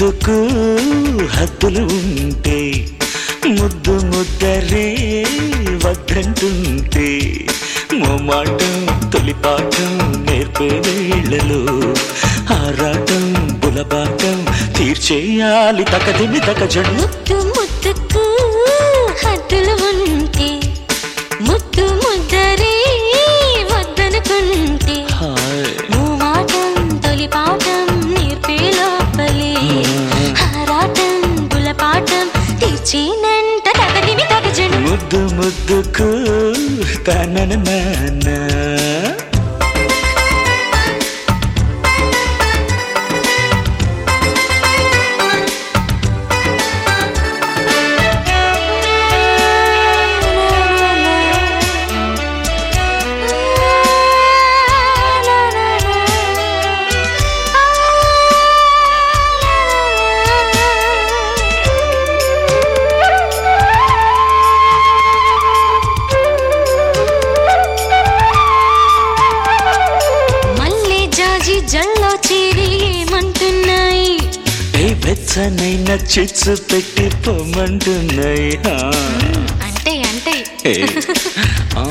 ముద్దుకు హద్దులు ఉంటే ముద్దు ముద్దరే వద్దంటుంటే మొమాటం తొలిపాఠం నేర్పే వేళలో ఆరాటం బులబాటం తీర్చేయాలి తకదిమి తకజడు ముద్దు ముద్దుకు హద్దులు ఉంటే ముద్దు ముద్దరే వద్దనుకుంటే హాయ్ మూమాటం తొలి పాఠం నేర్పే లోపలే హారాటం గులపాఠం తీర్చినంట తగదిమి తగజను ముద్దు ముద్దుకు తనన నాన్న మల్లె జాజి జల్లో చేరి ఏమంటున్నాయి ఏ వెచ్చనైన చిచ్చు పెట్టి పొమ్మంటున్నాయి హా. అంటే అంటే ఏ, ఆ,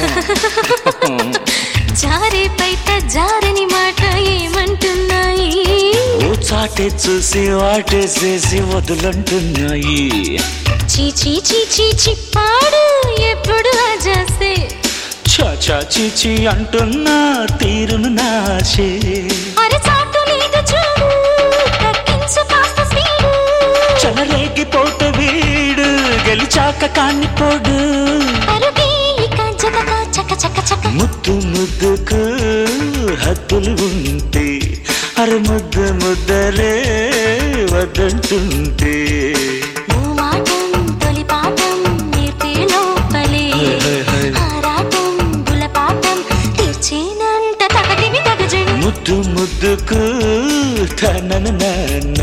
జారే బయట జారని మాట ఏమంటున్నాయి ఓ చాటే చూసి వాటేసేసి వదులంటున్నాయి చీచీ చీచీ చిప్పాడు ఎప్పుడు అజాస్తే చాచా చీచి అంటున్నా తీరును నాశే అరే చాటు లేదు చూడు తగ్గించు కాస్త స్పీడు చలరేగిపోతే వీడు గెలిచాక కానిపోడు అరుగే ఇక జగక చక చక చక ముద్దు ముద్దుకు హద్దులు ఉంటే అరే ముద్దు ముద్దలే వద్దంటుంటే మూమాటం తొలి పాఠం నేర్పే లోపలే హై, హై, హై. ఆరాటం గులపాఠం తీర్చేనంట తగదిమి తగజడు ముద్దు ముద్దుకు తనన నాన్న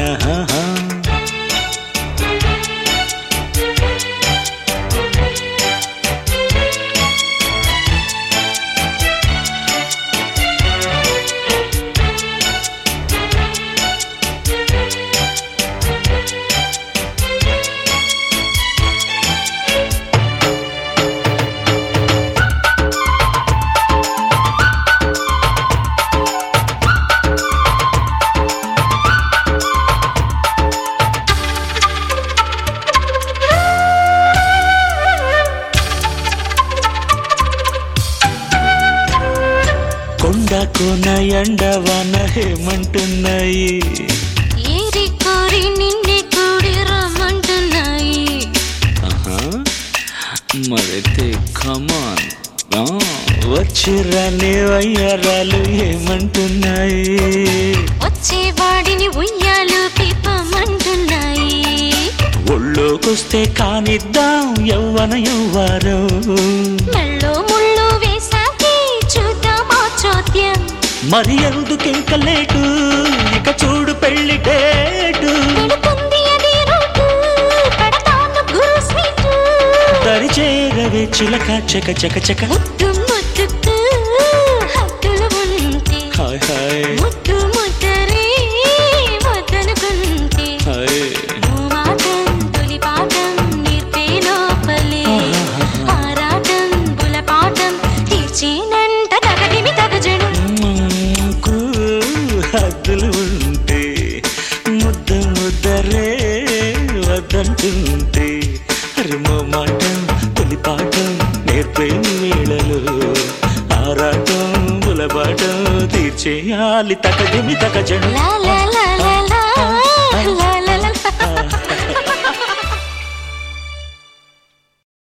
కొండ కోన ఎండవన హేమంటున్నాయి ఏరి కోరి నిన్నే కూడి రమ్మంటున్నాయి ఆహా, మరైతే కమాన్ వచ్చిరని వయ్యరాలు ఏమంటున్నాయి వచ్చేవాడిని ఉయ్యాలు పీపమంటున్నాయి ఒళ్ళోకొస్తే కానిద్దాం యవ్వన యవ్వారం మెళ్ళో ముళ్ళు వేసాకి చూద్దామా చోద్యం మరి ఎందుకింక లేటు ఇక చూడు పెళ్లి డేటు పెడుతుంది అది రూటు పెడతాను గురు స్వీటు దరి చేరవే చిలక చక చక చక ముద్దు ముద్దుకు హద్దులు ఉంటే హాయ్ హాయ్ ముద్దు ముద్దరే వద్దనుకుంటే హాయ్ మూమాటం తొలి పాఠం నేర్పే లోపలే ఆరాటం గులపాఠం తీర్చినంట తగదిమి తగజను కు హద్దులు ఉంటే ముద్ద ముద్దరే వద్దంటుంటే అరుమో మాటం తొలి పాఠం నేర్పే వేళలు ఆరాటం బులబాటం తీర్చేయాలి తకదిమి తకజను లా లా లా